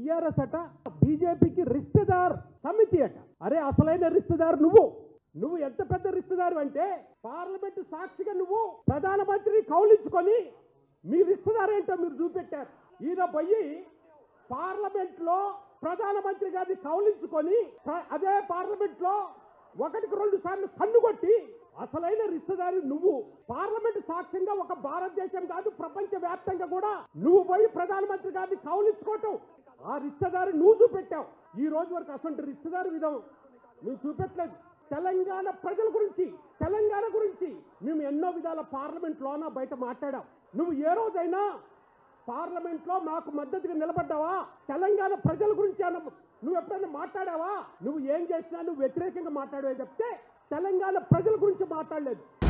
TRS అట బీజేపీకి రిష్తేదార్ సమితి అట అరే అసలైన రిష్తేదార్ నువ్వు నువ్వు ఎంత పెద్ద రిష్తేదారు అంటే పార్లమెంట్ సాక్షిగా నువ్వు ప్రధానమంత్రిని కౌలించుకొని మీ రిష్తేదారు ఏంటో మీరు చూపెట్టారు ఈయన పోయి పార్లమెంట్ లో ప్రధానమంత్రి గారిని కౌలించుకొని ప్ర- అదే పార్లమెంట్ లో ఒకటికి రెండు సార్లు కన్ను కొట్టి అసలైన రిస్తదారి నువ్వు పార్లమెంట్ సాక్ష్యంగా ఒక భారతదేశం కాదు ప్రపంచ వ్యాప్తంగా కూడా నువ్వు పోయి ప్రధానమంత్రి గారిని కౌలించుకోవటం ఆ రిస్తదారి నువ్వు చూపెట్టావు ఈ రోజు వరకు అసలు రిస్తదారి విధం నువ్వు చూపెట్టలేదు తెలంగాణ ప్రజల గురించి తెలంగాణ గురించి మేము ఎన్నో విధాల పార్లమెంట్ లోన బయట మాట్లాడాం నువ్వు ఏ రోజైనా పార్లమెంట్ లో మాకు మద్దతుగా నిలబడ్డావా తెలంగాణ ప్రజల గురించి అన్న నువ్వు ఎప్పుడైనా మాట్లాడావా నువ్వు ఏం చేసినా నువ్వు వ్యతిరేకంగా మాట్లాడవే చెప్తే తెలంగాణ ప్రజల గురించి మాట్లాడలేదు